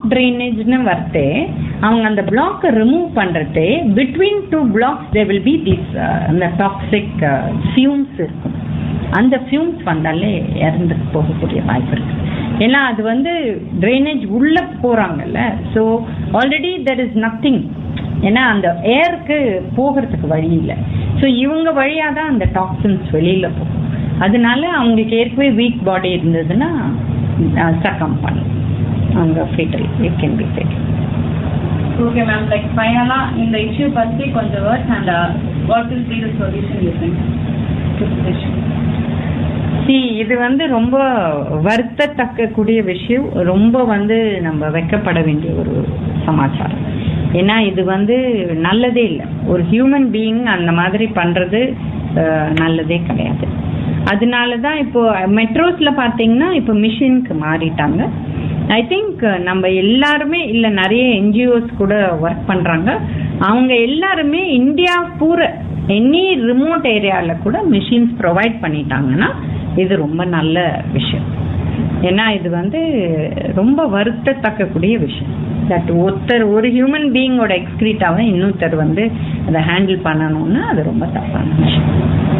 ட்ரைனேஜ்னு வரத்தே அவங்க அந்த பிளாக்கை ரிமூவ் பண்ணுறதே between two blocks they will be this அந்த டாக்ஸிக் ஃபியூம்ஸ் இருக்கும் அந்த ஃபியூம்ஸ் வந்தாலே இறந்து போகக்கூடிய வாய்ப்பு இருக்கு ஏன்னா அது வந்து ட்ரைனேஜ் உள்ள போறாங்கல்ல so already there is nothing ஏன்னா அந்த ஏருக்கு போகிறதுக்கு வழி இல்லை ஸோ இவங்க வழியாக தான் அந்த டாக்ஸின்ஸ் வெளியில போகும் அதனால அவங்களுக்கு ஏற்கனவே வீக் பாடி இருந்ததுன்னா சக்கம் பண்ணும் அவங்க fatal it can be fatal okay ma'am like ஃபைனலா இந்த இஷ்யூ பத்தி கொஞ்சம் words and what will be the solution you think to this issue சி இது வந்து ரொம்ப வருத்தத்தக்க கூடிய விஷயம் ரொம்ப வந்து நம்ம வெக்கப்பட வேண்டிய ஒரு சமாச்சாரம் ஏன்னா இது வந்து நல்லதே இல்லை ஒரு ஹியூமன் பீயிங் அந்த மாதிரி பண்றது அஹ், நல்லதே கிடையாது அதனால தான் இப்போ மெட்ரோஸ்ல பார்த்தீங்கன்னா இப்போ மிஷினுக்கு மாறிட்டாங்க ஐ திங்க் நம்ம எல்லாருமே இல்லை நிறைய என்ஜிஓஸ் கூட ஒர்க் பண்றாங்க அவங்க எல்லாருமே இந்தியா பூரா எனி ரிமோட் ஏரியாவில் கூட மிஷின்ஸ் ப்ரொவைட் பண்ணிட்டாங்கன்னா இது ரொம்ப நல்ல விஷயம் ஏன்னா இது வந்து ரொம்ப வருத்தத்தக்கக்கூடிய விஷயம் தட் ஒருத்தர் ஒரு ஹியூமன் பீயிங்கோட எக்ஸ்கிரீட்டாவை இன்னொருத்தர் வந்து அதை ஹேண்டில் பண்ணணும்னா அது ரொம்ப தப்பான விஷயம்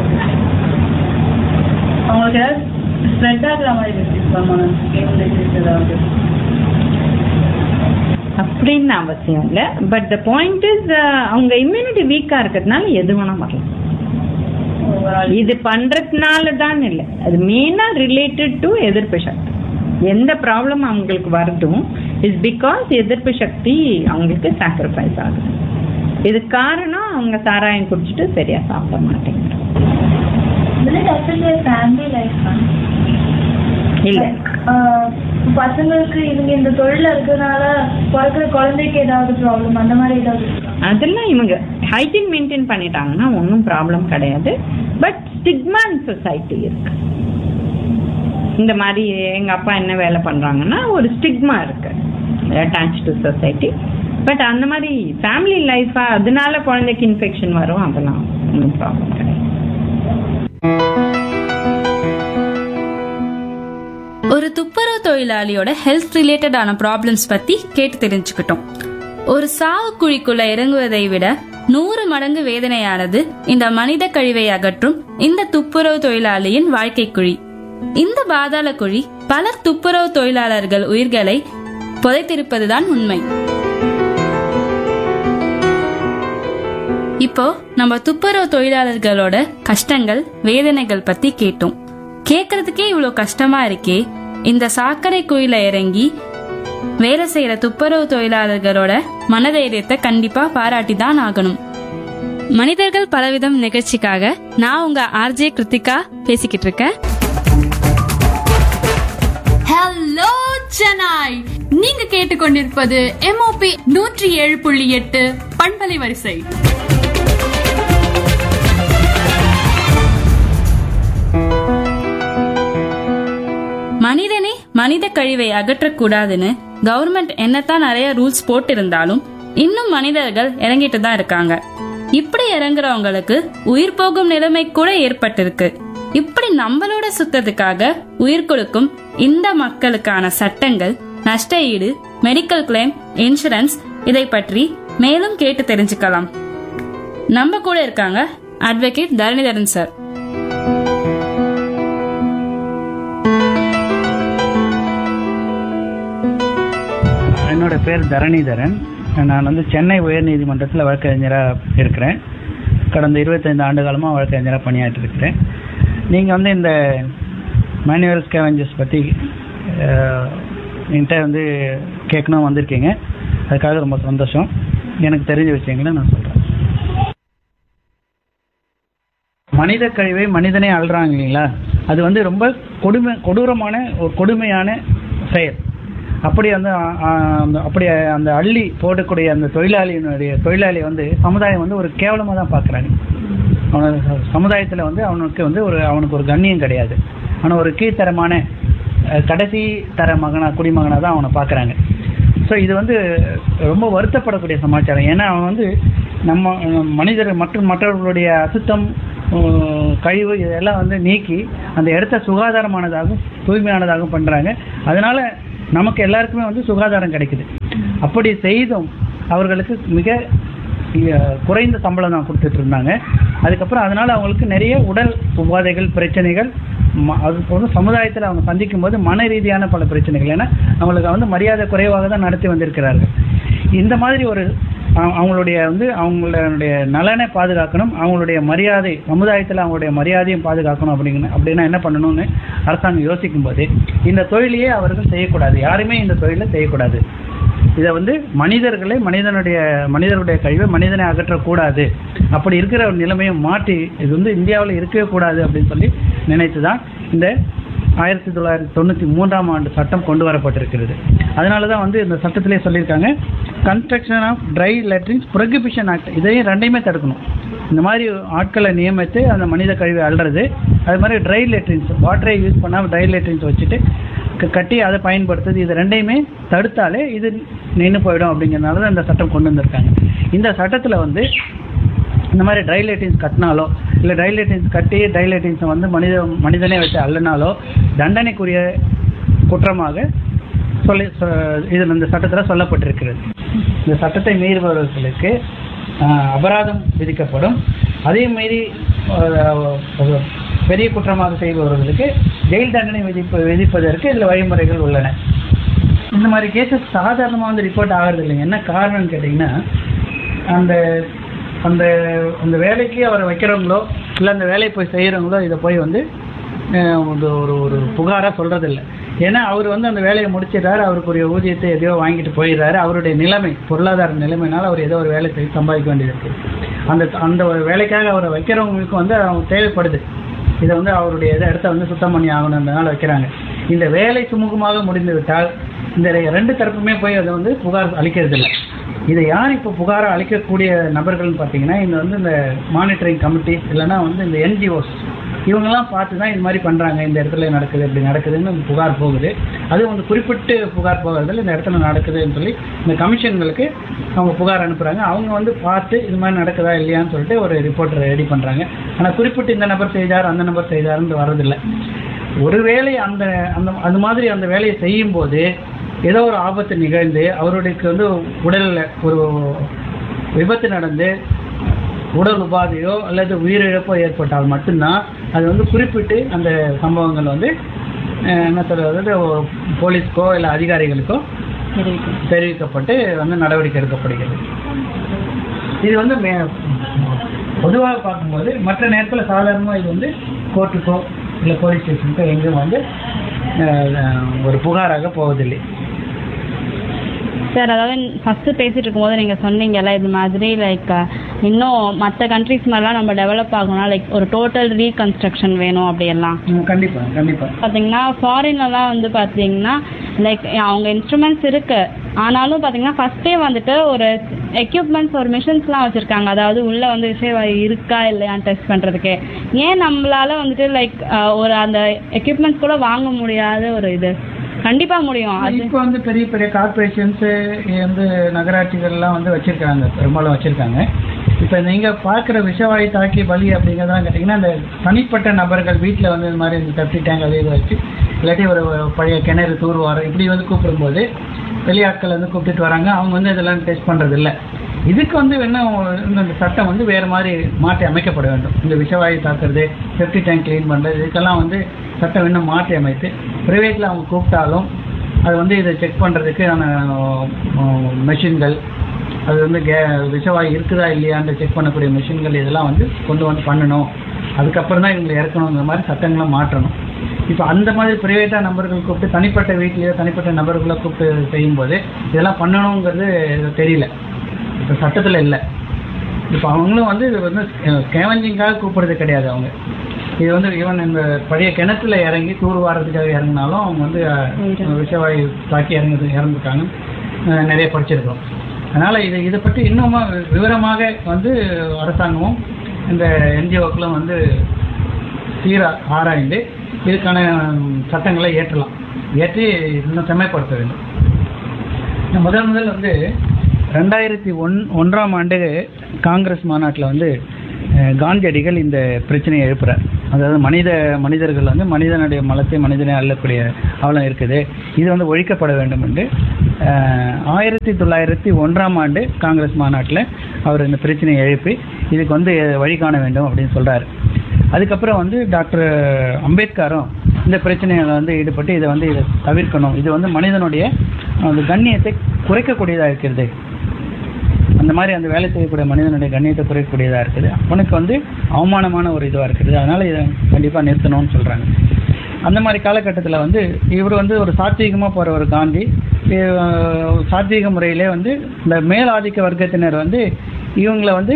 அவங்களுக்கு ஏதாவது ஸ்ப்ரெட் ஆகுற மாதிரி வச்சிருக்காங்க மேம் ஏதாவது அப்படின்னு அவசியம் இல்லை பட் த பாயிண்ட் இஸ் அவங்க இம்யூனிட்டி வீக்காக இருக்கிறதுனால எது வேணா வரலாம் ஓவரால் இது பண்றதுனால தான் இல்லை அது மெயினா ரிலேட்டட் டு எதிர்ப்பு சக்தி எந்த ப்ராப்ளம் அவங்களுக்கு வருதும் இஸ் பிகாஸ் எதிர்ப்பு சக்தி அவங்களுக்கு சாக்ரிஃபைஸ் ஆகுது இது காரணம் அவங்க சாராயம் குடிச்சிட்டு சரியா சாப்பிட மாட்டேங்கிறாங்க Will it affect their family life, ma'am? இல்ல ஆஹ் பசங்களுக்கு இவங்க இந்த தொழில இருக்கிறதுனால பிறக்கிற குழந்தைக்கு ஏதாவது ப்ராப்ளம் அந்த மாதிரி ஏதாவது இருக்கா அதெல்லாம் இவங்க ஹைஜீன் மெயின்டைன் பண்ணிட்டாங்கன்னா ஒன்றும் ப்ராப்ளம் கிடையாது பட் ஸ்டிக்மா இன் சொசைட்டி இருக்கு இந்த மாதிரி எங்க அப்பா என்ன வேலை பண்றாங்கன்னா ஒரு ஸ்டிக்மா இருக்கு அட்டாச் டு சொசைட்டி பட் அந்த மாதிரி ஃபேமிலி லைஃபா அதனால குழந்தைக்கு இன்ஃபெக்ஷன் வரும் அதெல்லாம் ஒன்றும் ப்ராப்ளம் கிடையாது ஒரு துப்புரவு தொழிலாளியோட ஹெல்த் ரிலேட்டடான ப்ராப்ளம்ஸ் பத்தி கேட்டு தெரிஞ்சுக்கிட்டோம் ஒரு சாவு குழிக்குள்ள இறங்குவதை விட நூறு மடங்கு வேதனையானது இந்த மனித கழிவை அகற்றும் இந்த துப்புரவு தொழிலாளியின் வாழ்க்கை குழி இந்த பாதாள குழி பல துப்புரவு தொழிலாளர்கள் உயிர்களை புதைத்திருப்பதுதான் உண்மை இப்போ நம்ம துப்புரவு தொழிலாளர்களோட கஷ்டங்கள் வேதனைகள் பத்தி கேட்டோம் கேக்குறதுக்கே இவ்வளோ கஷ்டமா இருக்கே இந்த சாக்கடை குயில இறங்கி வேலை செய்யற துப்புரவு தொழிலாளர்களோட மனதைரியத்தை கண்டிப்பா பாராட்டி தான் ஆகணும் மனிதர்கள் பலவிதம் நிகழ்ச்சிக்காக நான் உங்க ஆர்ஜே கிருத்திகா பேசிக்கிட்டு இருக்கேன் ஹலோ சென்னாய் நீங்க கேட்டுக்கொண்டிருப்பது எம்ஓபி நூற்றி ஏழு புள்ளி எட்டு பண்பலை வரிசை மனிதனே மனித கழிவை அகற்றக்கூடாதுன்னு கவர்மெண்ட் என்னத்தான் நிறைய ரூல்ஸ் போட்டிருந்தாலும் இன்னும் மனிதர்கள் இறங்கிட்டு தான் இருக்காங்க இப்படி இறங்குறவங்களுக்கு உயிர் போகும் நிலைமை கூட ஏற்பட்டிருக்கு இப்படி நம்மளோட சுத்தத்துக்காக உயிர் கொடுக்கும் இந்த மக்களுக்கான சட்டங்கள் நஷ்ட ஈடு மெடிக்கல் கிளைம் இன்சூரன்ஸ் இதை பற்றி மேலும் கேட்டு தெரிஞ்சுக்கலாம் நம்ம கூட இருக்காங்க அட்வொகேட் தரணிதரன் சார் என்னோட பேர் தரணிதரன் நான் வந்து சென்னை உயர்நீதிமன்றத்தில் வழக்கறிஞராக இருக்கிறேன் கடந்த இருபத்தைந்து ஆண்டு காலமாக வழக்கறிஞராக பணியாற்றி இருக்கிறேன் நீங்கள் வந்து இந்த மேனுவல் ஸ்கேவஞ்சர்ஸ் பற்றி என்கிட்ட வந்து கேட்கணும் வந்திருக்கீங்க அதுக்காக ரொம்ப சந்தோஷம் எனக்கு தெரிஞ்ச விஷயங்களை நான் சொல்கிறேன் மனித கழிவை மனிதனே அள்ளுறாங்க இல்லைங்களா அது வந்து ரொம்ப கொடுமை கொடூரமான ஒரு கொடுமையான செயல் அப்படி வந்து ஆ, ஆ, அந்த- அப்படி அந்த அள்ளி போடக்கூடிய அந்த தொழிலாளியினுடைய தொழிலாளி வந்து சமுதாயம் வந்து ஒரு கேவலமாக தான் பார்க்குறாங்க அவன சமுதாயத்தில் வந்து அவனுக்கு வந்து ஒரு அவனுக்கு ஒரு கண்ணியம் கிடையாது அவனை ஒரு கீழ்த்தரமான அஹ், கடைசி தர மகனா குடிமகனாக தான் அவனை பார்க்குறாங்க ஸோ இது வந்து ரொம்ப வருத்தப்படக்கூடிய சமாச்சாரம் ஏன்னா அவன் வந்து நம்ம அஹ், மனிதர் மற்றும் மற்றவர்களுடைய அசுத்தம் அஹ், கழிவு இதெல்லாம் வந்து நீக்கி அந்த இடத்த சுகாதாரமானதாகவும் தூய்மையானதாகவும் பண்ணுறாங்க அதனால நமக்கு எல்லாருக்குமே வந்து சுகாதாரம் கிடைக்குது அப்படி செய்தும் அவர்களுக்கு மிக அஹ், குறைந்த சம்பளம் தான் கொடுத்துட்டு இருந்தாங்க அதுக்கப்புறம் அதனால அவங்களுக்கு நிறைய உடல் உபாதைகள் பிரச்சனைகள் ம- அது போல சமுதாயத்தில் அவங்க சந்திக்கும் போது மன ரீதியான பல பிரச்சனைகள் ஏன்னா அவங்களுக்கு வந்து மரியாதை குறைவாக தான் நடத்தி வந்திருக்கிறார்கள் இந்த மாதிரி ஒரு அவ- அவங்களுடைய வந்து அவங்களுடைய நலனை பாதுகாக்கணும் அவங்களுடைய மரியாதை சமுதாயத்தில் அவங்களுடைய மரியாதையும் பாதுகாக்கணும் அப்படிங்கிற அப்படின்னா என்ன பண்ணணும்னு அரசாங்கம் யோசிக்கும் போது இந்த தொழிலையே அவர்கள் செய்யக்கூடாது யாருமே இந்த தொழிலை செய்யக்கூடாது இதை வந்து மனிதர்களை மனிதனுடைய மனிதனுடைய கழிவை மனிதனை அகற்றக்கூடாது அப்படி இருக்கிற ஒரு நிலைமையை மாற்றி இது வந்து இந்தியாவில் இருக்கவே கூடாது அப்படின்னு சொல்லி நினைத்து தான் இந்த ஆயிரத்தி தொள்ளாயிரத்தி தொண்ணூற்றி மூன்றாம் ஆண்டு சட்டம் கொண்டு வரப்பட்டிருக்கிறது அதனால தான் வந்து இந்த சட்டத்திலே சொல்லியிருக்காங்க construction of dry latrines prohibition act இதையும் ரெண்டையுமே தடுக்கணும் இந்த மாதிரி ஆட்களை நியமித்து அந்த மனித கழிவை அள்ளுறது அது மாதிரி ட்ரை லெட்ரின்ஸ் வாட்டரை யூஸ் பண்ணாமல் ட்ரை லெட்ரின்ஸ் வச்சுட்டு க- கட்டி அதை பயன்படுத்துறது இது ரெண்டையுமே தடுத்தாலே இது நின்று போயிடும் அப்படிங்கிறனால தான் இந்த சட்டம் கொண்டு வந்திருக்காங்க இந்த சட்டத்தில் வந்து இந்த மாதிரி ட்ரை லைட்டின்ஸ் கட்டினாலோ இல்லை ட்ரை லைட்டின்ஸ் கட்டி ட்ரை லைட்டின்ஸை வந்து மனித மனிதனே வச்சு அள்ளினாலோ தண்டனைக்குரிய குற்றமாக சொல்லி சொ- இதில் இந்த சட்டத்தில் சொல்லப்பட்டிருக்கிறது இந்த சட்டத்தை மீறுபவர்களுக்கு ஆஹ், அபராதம் விதிக்கப்படும் அதே மீறி ஆஹ், ஒரு பெரிய குற்றமாக செய்பவர்களுக்கு ஜெயில் தண்டனை விதிப்பு விதிப்பதற்கு இதில் வழிமுறைகள் உள்ளன இந்த மாதிரி கேசஸ் சாதாரணமாக வந்து ரிப்போர்ட் ஆகிறது இல்லைங்க என்ன காரணம்னு கேட்டிங்கன்னா அந்த அந்த அந்த வேலைக்கு அவரை வைக்கிறவங்களோ இல்லை அந்த வேலையை போய் செய்கிறவங்களோ இதை போய் வந்து அஹ், ஒரு ஒரு ஒரு புகாராக சொல்கிறதில்ல ஏன்னா அவர் வந்து அந்த வேலையை முடிச்சிடுறாரு அவருக்குரிய ஊதியத்தை எதையோ வாங்கிட்டு போயிடுறாரு அவருடைய நிலைமை பொருளாதார நிலைமைனால அவர் ஏதோ ஒரு வேலை செய்து சம்பாதிக்க வேண்டியது இருக்குது அந்த அந்த ஒரு வேலைக்காக அவரை வைக்கிறவங்களுக்கு வந்து அவங்க தேவைப்படுது இதை வந்து அவருடைய இதை இடத்த வந்து சுத்தம் பண்ணி ஆகணுன்றதுனால வைக்கிறாங்க இந்த வேலை சுமூகமாக முடிந்து விட்டால் இந்த ரெ- ரெண்டு தரப்புமே போய் அதை வந்து புகார் அளிக்கிறது இல்லை இதை யார் இப்போ புகாரை அளிக்கக்கூடிய நபர்கள்னு பார்த்தீங்கன்னா இந்த வந்து இந்த மானிட்டரிங் கமிட்டிஸ் இல்லைன்னா வந்து இந்த என்ஜிஓஸ் இவங்கெல்லாம் பார்த்து தான் இது மாதிரி பண்ணுறாங்க இந்த இடத்துல நடக்குது இப்படி நடக்குதுன்னு புகார் போகுது அது வந்து குறிப்பிட்டு புகார் போகிறதுல இந்த இடத்துல நடக்குதுன்னு சொல்லி இந்த கமிஷன்களுக்கு அவங்க புகார் அனுப்புகிறாங்க அவங்க வந்து பார்த்து இது மாதிரி நடக்குதா இல்லையான்னு சொல்லிட்டு ஒரு ரிப்போர்ட் ரெடி பண்ணுறாங்க ஆனால் குறிப்பிட்டு இந்த நபர் செய்தார் அந்த நபர் செய்தாருன்னு வரதில்லை ஒருவேளை அந்த அந்த அது மாதிரி அந்த வேலையை செய்யும்போது ஏதோ ஒரு ஆபத்து நிகழ்ந்து அவருடைய வந்து உடலில் ஒரு விபத்து நடந்து உடல் உபாதையோ அல்லது உயிரிழப்போ ஏற்பட்டால் மட்டும்தான் அது வந்து குறிப்பிட்டு அந்த சம்பவங்கள் வந்து அஹ், என்ன சொல்றது ஒரு போலீஸ்க்கோ இல்லை அதிகாரிகளுக்கோ தெரிவிக்கப்பட்டு வந்து நடவடிக்கை எடுக்கப்படுகிறது இது வந்து மே- பொதுவாக பார்க்கும்போது மற்ற நேரத்தில் சாதாரணமாக இது வந்து கோர்ட்டுக்கோ இல்லை போலீஸ் ஸ்டேஷனுக்கோ எங்கேயும் வந்து அஹ், ஒரு புகாராக போவதில்லை சார் அதாவது ஃபர்ஸ்ட் பேசிட்டு இருக்கும்போது நீங்க சொன்னீங்கல்ல இது மாதிரி லைக் இன்னும் மற்ற கண்ட்ரிஸ் மாதிரிலாம் நம்ம டெவலப் ஆகணும்னா லைக் ஒரு டோட்டல் ரீகன்ஸ்ட்ரக்ஷன் வேணும் அப்படியெல்லாம் ம், கண்டிப்பா கண்டிப்பா பார்த்தீங்கன்னா ஃபாரின்லலாம் வந்து பார்த்தீங்கன்னா லைக் அவங்க இன்ஸ்ட்ருமெண்ட்ஸ் இருக்கு ஆனாலும் பார்த்தீங்கன்னா ஃபர்ஸ்டே வந்துட்டு ஒரு எக்யூப்மெண்ட்ஸ் ஒரு மிஷின்ஸ்லாம் வச்சுருக்காங்க அதாவது உள்ளே வந்து விஷயவாயு இருக்கா இல்லையான்னு டெஸ்ட் பண்ணுறதுக்கு ஏன் நம்மளால வந்துட்டு லைக் ஒரு அந்த எக்யூப்மெண்ட்ஸ் கூட வாங்க முடியாத ஒரு இது கண்டிப்பாக முடியும் அது இப்போ வந்து பெரிய பெரிய கார்பரேஷன்ஸ் வந்து நகராட்சிகள்லாம் வந்து வச்சிருக்காங்க பெரும்பாலும் வச்சிருக்காங்க இப்போ நீங்க பார்க்குற விஷவாயு தாக்கி பலி அப்படிங்கிறதெல்லாம் கேட்டிங்கன்னா இந்த தனிப்பட்ட நபர்கள் வீட்டில் வந்து இந்த மாதிரி இந்த செப்டி டேங்க் அது இது வச்சு இல்லாட்டி ஒரு பழைய கிணறு தூர்வாரம் இப்படி வந்து கூப்பிடும்போது வெளியாட்கள் வந்து கூப்பிட்டுட்டு வராங்க அவங்க வந்து இதெல்லாம் டெஸ்ட் பண்ணுறது இல்லை இதுக்கு வந்து என்ன இந்த இந்த சட்டம் வந்து வேறு மாதிரி மாற்றி அமைக்கப்பட வேண்டும் இந்த விஷவாயு தாக்குறது செப்டி டேங்க் க்ளீன் பண்ணுறது இதுக்கெல்லாம் வந்து சட்டம் இன்னும் மாற்றி அமைத்து ப்ரைவேட்டில் அவங்க கூப்பிட்டாலும் அது வந்து இதை செக் பண்ணுறதுக்கான மெஷின்கள் அது வந்து கே விஷவாயு இருக்குதா இல்லையான்னு செக் பண்ணக்கூடிய மெஷின்கள் இதெல்லாம் வந்து கொண்டு வந்து பண்ணணும் அதுக்கப்புறம் தான் இவங்களை இறக்கணுங்கிற மாதிரி சட்டங்களை மாற்றணும் இப்போ அந்த மாதிரி ப்ரைவேட்டாக நபர்கள் கூப்பிட்டு தனிப்பட்ட வீட்லேயோ தனிப்பட்ட நபர்களை கூப்பிட்டு செய்யும்போது இதெல்லாம் பண்ணணுங்கிறது தெரியல இப்போ சட்டத்தில் இல்லை இப்போ அவங்களும் வந்து இது வந்து கேவஞ்சிங்காக கூப்பிடுறது கிடையாது அவங்க இது வந்து ஈவன் இந்த பழைய கிணத்துல இறங்கி தூர் வாரத்துக்காக இறங்கினாலும் அவங்க வந்து அஹ், விஷவாயு தாக்கி இறங்குது இறந்துருக்காங்க அஹ், நிறைய படிச்சிருக்கோம் அதனால் இது இதை பற்றி இன்னும் விவரமாக வந்து அரசாங்கமும் இந்த என்ஜிஓக்களும் வந்து சீரா ஆராய்ந்து இதுக்கான ம், சட்டங்களை ஏற்றலாம் ஏற்றி இன்னும் செம்மைப்படுத்த வேண்டும் இந்த முதல் முதல் வந்து ரெண்டாயிரத்தி ஒன் ஒன்றாம் ஆண்டு காங்கிரஸ் மாநாட்டில் வந்து அஹ், காந்தியடிகள் இந்த பிரச்சனையை எழுப்புறார் அதாவது மனித மனிதர்கள் வந்து மனிதனுடைய மலத்தை மனிதனை அள்ளக்கூடிய அவலம் இருக்குது இது வந்து ஒழிக்கப்பட வேண்டும் என்று அஹ், ஆயிரத்தி தொள்ளாயிரத்தி ஒன்றாம் ஆண்டு காங்கிரஸ் மாநாட்டில் அவர் இந்த பிரச்சனையை எழுப்பி இதுக்கு வந்து வழி காண வேண்டும் அப்படின்னு சொல்றாரு அதுக்கப்புறம் வந்து டாக்டர் அம்பேத்கரும் இந்த பிரச்சனைகளை வந்து ஈடுபட்டு இதை வந்து இதை தவிர்க்கணும் இது வந்து மனிதனுடைய அந்த கண்ணியத்தை குறைக்கக்கூடியதாக இருக்கிறது அந்த மாதிரி அந்த வேலை செய்யக்கூடிய மனிதனுடைய கண்ணியத்தை குறைக்கக்கூடியதாக இருக்குது அவனுக்கு வந்து அவமானமான ஒரு இதுவாக இருக்குது அதனால இதை கண்டிப்பாக நிறுத்தணும்னு சொல்கிறாங்க அந்த மாதிரி காலகட்டத்தில் வந்து இவர் வந்து ஒரு சாத்வீகமாக போகிற ஒரு காந்தி இவ- சாத்வீக முறையிலே வந்து இந்த மேலாதிக்க வர்க்கத்தினர் வந்து இவங்களை வந்து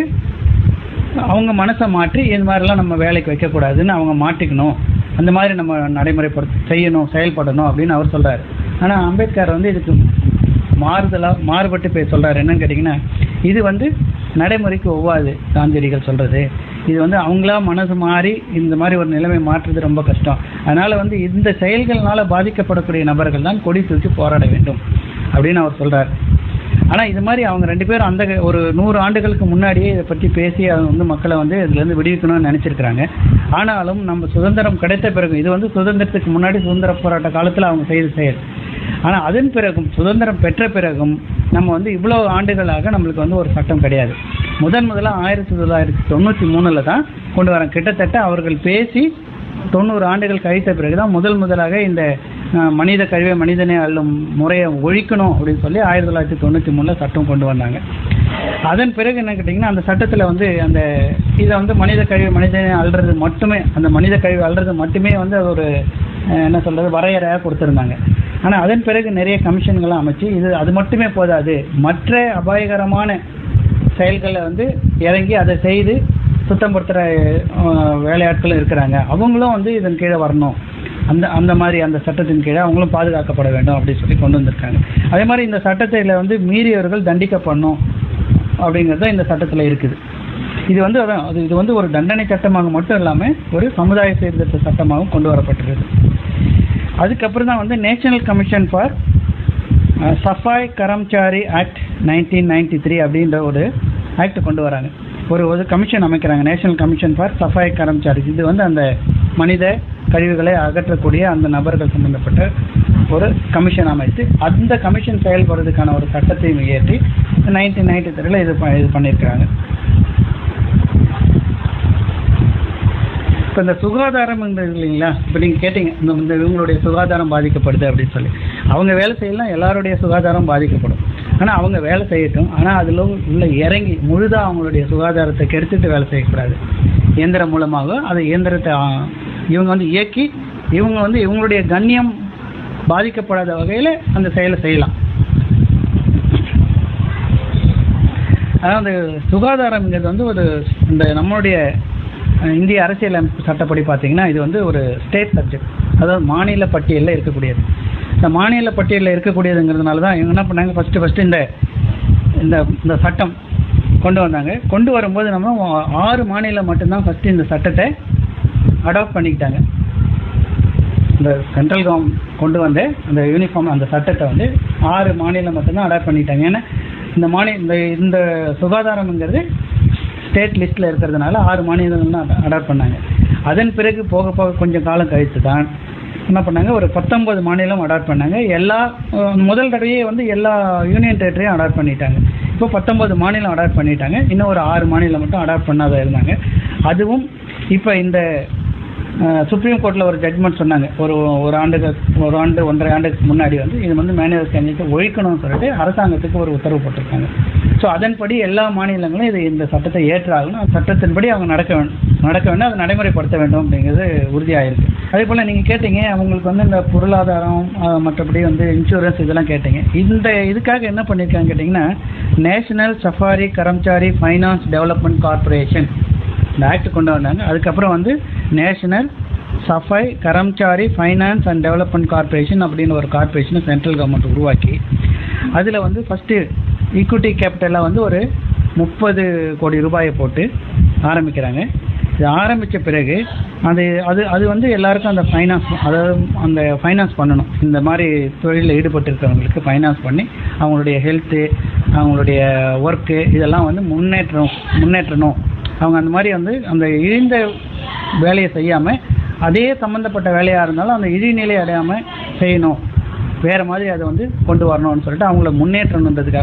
அவங்க மனசை மாற்றி இந்த மாதிரிலாம் நம்ம வேலைக்கு வைக்கக்கூடாதுன்னு அவங்க மாட்டிக்கணும் அந்த மாதிரி நம்ம நடைமுறைப்படுத்த செய்யணும் செயல்படணும் அப்படின்னு அவர் சொல்றாரு ஆனா அம்பேத்கர் வந்து இதுக்கு மாறுதலா மாறுபட்டு போய் சொல்றாரு என்னன்னு கேட்டிங்கன்னா இது வந்து நடைமுறைக்கு ஒவ்வாது காந்தியடிகள் சொல்றது இது வந்து அவங்களா மனசு மாறி இந்த மாதிரி ஒரு நிலைமை மாற்றுறது ரொம்ப கஷ்டம் அதனால வந்து இந்த செயல்கள்னால பாதிக்கப்படக்கூடிய நபர்கள் தான் கொடி தூக்கி போராட வேண்டும் அப்படின்னு அவர் சொல்றாரு ஆனா இது மாதிரி அவங்க ரெண்டு பேரும் அந்த ஒரு நூறு ஆண்டுகளுக்கு முன்னாடியே இதை பற்றி பேசி அவங்க வந்து மக்களை வந்து இதுல இருந்து விடுவிக்கணும்னு நினைச்சிருக்கிறாங்க ஆனாலும் நம்ம சுதந்திரம் கிடைத்த பிறகு இது வந்து சுதந்திரத்துக்கு முன்னாடி சுதந்திர போராட்ட காலத்துல அவங்க செய்த செயல் ஆனா அதன் பிறகும் சுதந்திரம் பெற்ற பிறகும் நம்ம வந்து இவ்வளவு ஆண்டுகளாக நம்மளுக்கு வந்து ஒரு சட்டம் கிடையாது முதன் முதல்ல ஆயிரத்தி தொள்ளாயிரத்தி தொண்ணூத்தி மூணுல தான் கொண்டு வரோம் கிட்டத்தட்ட அவர்கள் பேசி தொண்ணூறு ஆண்டுகள் கழித்த பிறகுதான் முதல் முதலாக இந்த அஹ், மனித கழிவை மனிதனை அள்ளும் முறையை ஒழிக்கணும் அப்படின்னு சொல்லி ஆயிரத்தி தொள்ளாயிரத்தி தொண்ணூற்றி மூணில் சட்டம் கொண்டு வந்தாங்க அதன் பிறகு என்ன கேட்டிங்கன்னா அந்த சட்டத்தில் வந்து அந்த இதை வந்து மனித கழிவு மனிதனை அள்ளுறது மட்டுமே அந்த மனித கழிவு அள்ளுறது மட்டுமே வந்து அது ஒரு அஹ், என்ன சொல்றது வரையறையாக கொடுத்துருந்தாங்க ஆனால் அதன் பிறகு நிறைய கமிஷன்களை அமைச்சு இது அது மட்டுமே போதாது மற்ற அபாயகரமான செயல்களை வந்து இறங்கி அதை செய்து சுத்தப்படுத்துகிற வேலையாட்களும் இருக்கிறாங்க அவங்களும் வந்து இதன் கீழே வரணும் அந்த அந்த மாதிரி அந்த சட்டத்தின் கீழே அவங்களும் பாதுகாக்கப்பட வேண்டும் அப்படின்னு சொல்லி கொண்டு வந்திருக்காங்க அதே மாதிரி இந்த சட்டத்தில் வந்து மீறியவர்கள் தண்டிக்கப்படணும் அப்படிங்கிறது இந்த சட்டத்தில் இருக்குது இது வந்து அதான் அது இது வந்து ஒரு தண்டனை சட்டமாக மட்டும் இல்லாமல் ஒரு சமுதாய சீர்திருத்த சட்டமாகவும் கொண்டு வரப்பட்டிருக்கு அதுக்கப்புறம் தான் வந்து national commission for Safai Karamchari act nineteen ninety three அப்படின்ற ஒரு ஆக்ட் கொண்டு வராங்க ஒரு ஒரு கமிஷன் அமைக்கிறாங்க national commission for Safai Karamchari இது வந்து அந்த மனித கழிவுகளை அகற்றக்கூடிய அந்த நபர்கள் சம்பந்தப்பட்ட ஒரு கமிஷன் அமைத்து அந்த கமிஷன் செயல்படுறதுக்கான ஒரு சட்டத்தையும் இயற்றி நைன்டீன் நைன்டி த்ரீல இது ப- இது பண்ணியிருக்கிறாங்க இப்போ இந்த சுகாதாரம் இல்லைங்களா இப்போ நீங்கள் கேட்டீங்க இந்த இந்த இவங்களுடைய சுகாதாரம் பாதிக்கப்படுது அப்படின்னு சொல்லி அவங்க வேலை செய்யலாம் எல்லாருடைய சுகாதாரம் பாதிக்கப்படும் ஆனால் அவங்க வேலை செய்யட்டும் ஆனால் அதில் உள்ள இறங்கி முழுதாக அவங்களுடைய சுகாதாரத்தை கெடுத்துட்டு வேலை செய்யக்கூடாது இயந்திரம் மூலமாக அதை இயந்திரத்தை ஆ, இவங்க வந்து இயக்கி இவங்க வந்து இவங்களுடைய கண்ணியம் பாதிக்கப்படாத வகையில் அந்த செயலை செய்யலாம் அதாவது சுகாதாரம்ங்கிறது வந்து ஒரு இந்த நம்மளுடைய அஹ், இந்திய அரசியலமைப்பு சட்டப்படி பார்த்தீங்கன்னா இது வந்து ஒரு ஸ்டேட் சப்ஜெக்ட் அதாவது மாநில பட்டியலில் இருக்கக்கூடியது இந்த மாநில பட்டியலில் இருக்கக்கூடியதுங்கிறதுனால தான் இவங்க என்ன பண்ணாங்க ஃபஸ்ட்டு ஃபஸ்ட்டு இந்த இந்த இந்த சட்டம் கொண்டு வந்தாங்க கொண்டு வரும்போது நம்ம ஆறு மாநிலம் மட்டும்தான் ஃபஸ்ட்டு இந்த சட்டத்தை அடாப்ட் பண்ணிக்கிட்டாங்க இந்த சென்ட்ரல் கவர்மெண்ட் கொண்டு வந்த அந்த யூனிஃபார்ம் அந்த சட்டத்தை வந்து ஆறு மாநிலம் மட்டும்தான் அடாப்ட் பண்ணிட்டாங்க ஏன்னா இந்த மாநில இந்த இந்த சுகாதாரம்ங்கிறது ஸ்டேட் லிஸ்ட்டில் இருக்கிறதுனால ஆறு மாநிலங்கள் தான் அடாப்ட் பண்ணாங்க அதன் பிறகு போக போக கொஞ்சம் காலம் கழித்து தான் என்ன பண்ணாங்க ஒரு பத்தொன்பது மாநிலம் அடாப்ட் பண்ணாங்க எல்லா அஹ், முதல் தடவையே வந்து எல்லா யூனியன் டெரிட்டரியும் அடாப்ட் பண்ணிட்டாங்க இப்போ பத்தொன்பது மாநிலம் அடாப்ட் பண்ணிட்டாங்க இன்னும் ஒரு ஆறு மாநிலம் மட்டும் அடாப்ட் பண்ணாத இருந்தாங்க அதுவும் இப்போ இந்த சுப்ரீம் கோர்ட்டில் ஒரு ஜட்மெண்ட் சொன்னாங்க ஒரு ஒரு ஆண்டுக்கு ஒரு ஆண்டு ஒன்றரை ஆண்டுக்கு முன்னாடி வந்து இது வந்து மேனுவல் ஸ்கேனிங்கை ஒழிக்கணும்னு சொல்லிட்டு அரசாங்கத்துக்கு ஒரு உத்தரவு போட்டிருக்காங்க ஸோ அதன்படி எல்லா மாநிலங்களும் இது இந்த சட்டத்தை ஏற்றாகணும் அந்த சட்டத்தின்படி அவங்க நடக்க வேண்டும் நடக்க வேண்டும் அதை நடைமுறைப்படுத்த வேண்டும் அப்படிங்கிறது உறுதியாயிருக்கு அதே போல் நீங்கள் கேட்டீங்க அவங்களுக்கு வந்து இந்த பொருளாதாரம் அஹ், மற்றபடி வந்து இன்சூரன்ஸ் இதெல்லாம் கேட்டீங்க இந்த இதுக்காக என்ன பண்ணியிருக்காங்க கேட்டிங்கன்னா national Safai Karamchari finance development corporation இந்த ஆக்ட் கொண்டு வந்தாங்க அதுக்கப்புறம் வந்து national Safai Karamchari finance and development corporation அப்படின்னு ஒரு கார்ப்பரேஷனை சென்ட்ரல் கவர்மெண்ட் உருவாக்கி அதில் வந்து ஃபஸ்ட்டு ஈக்விட்டி கேபிட்டலாக வந்து ஒரு முப்பது கோடி ரூபாயை போட்டு ஆரம்பிக்கிறாங்க இது ஆரம்பித்த பிறகு அது அது அது வந்து எல்லாருக்கும் அந்த ஃபைனான்ஸ் அதாவது அந்த ஃபைனான்ஸ் பண்ணணும் இந்த மாதிரி தொழிலில் ஈடுபட்டிருக்கிறவங்களுக்கு ஃபைனான்ஸ் பண்ணி அவங்களுடைய ஹெல்த்து அவங்களுடைய ஒர்க்கு இதெல்லாம் வந்து முன்னேற்றம் முன்னேற்றணும் அவங்க அந்த மாதிரி வந்து அந்த இழிந்த வேலையை செய்யாமல் அதே சம்மந்தப்பட்ட வேலையாக இருந்தாலும் அந்த இழிநிலை அடையாமல் செய்யணும் வேற மாதிரி அதை வந்து கொண்டு வரணும்னு சொல்லிட்டு அவங்கள முன்னேற்றணுன்றதுக்காக